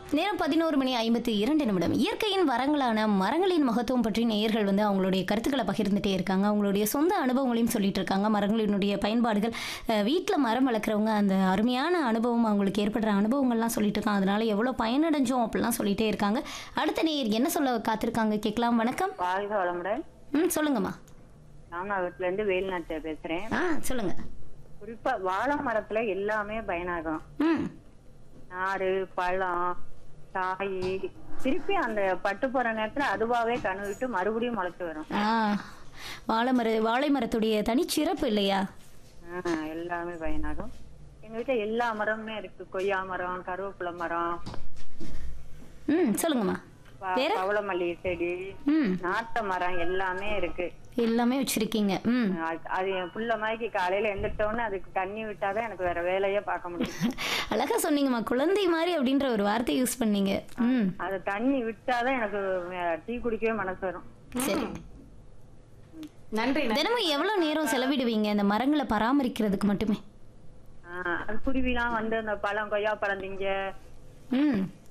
நேரம் பதினோரு மணி ஐம்பத்தி இரண்டு நிமிடம் இயற்கையின் வரங்களான மரங்களின் மகத்துவம் பற்றி நேயர்கள் வந்து அவங்களுடைய கருத்துக்களை பகிர்ந்துட்டே இருக்காங்க அவங்களுடைய சொந்த அனுபவங்களையும் சொல்லிட்டு இருக்காங்க மரங்களினுடைய பயன்பாடுகள் வீட்டில் மரம் வளர்க்குறவங்க அந்த அருமையான அனுபவம் அவங்களுக்கு ஏற்படுற அனுபவங்கள்லாம் சொல்லிட்டு இருக்காங்க அதனால எவ்வளோ பயனடைஞ்சோம் அப்படிலாம் சொல்லிட்டே இருக்காங்க அடுத்த நேயர் என்ன சொல்ல காத்திருக்காங்க கேட்கலாம் வணக்கம் வாழ்க வளமுடன் ம் சொல்லுங்கம்மா ராமநாதத்துல இருந்து வேலுநாச்சியா பேசுறேன் ஆ சொல்லுங்க குறிப்பா வாழை மரத்துல எல்லாமே பயனாகும் ம் நாறு பழம் காய் திருப்பி அந்த பட்டு போற நேரத்துல அதுவாவே கணுவிட்டு மறுபடியும் முளைச்சு வரும் ஆ வாழை மர வாழை மரத்துடைய தனிச்சிறப்பு இல்லையா ஆஹ், எல்லாமே பயனாகும் எங்க வீட்டுல எல்லா மரமுமே இருக்கு கொய்யா மரம் கருவேப்பிலை மரம் ம் சொல்லுங்கம்மா ப- வேற பவளமல்லி செடி ம் நாட்டு மரம் எல்லாமே இருக்கு எல்லாமே வச்சிருக்கீங்க ம் அது- அது என் புள்ள மாதிரி காலையில எந்திரிச்சோடனே அதுக்கு தண்ணி விட்டாதான் எனக்கு வேற வேலையே பார்க்க முடியும் அழகா சொன்னீங்கம்மா குழந்தை மாதிரி அப்படின்ற ஒரு வார்த்தை யூஸ் பண்ணீங்க ம் அது தண்ணி விட்டாதான் எனக்கு வே- டீ குடிக்கவே மனசு வரும் சரி நன்றி நன்றி. தினமும் எவ்வளவு நேரம் செலவிடுவீங்க இந்த மரங்களை பராமரிக்கிறதுக்கு மட்டுமே ஆஹ் அது குருவிலாம் வந்து அந்த பழம் கொய்யா பழம் திங்க ம்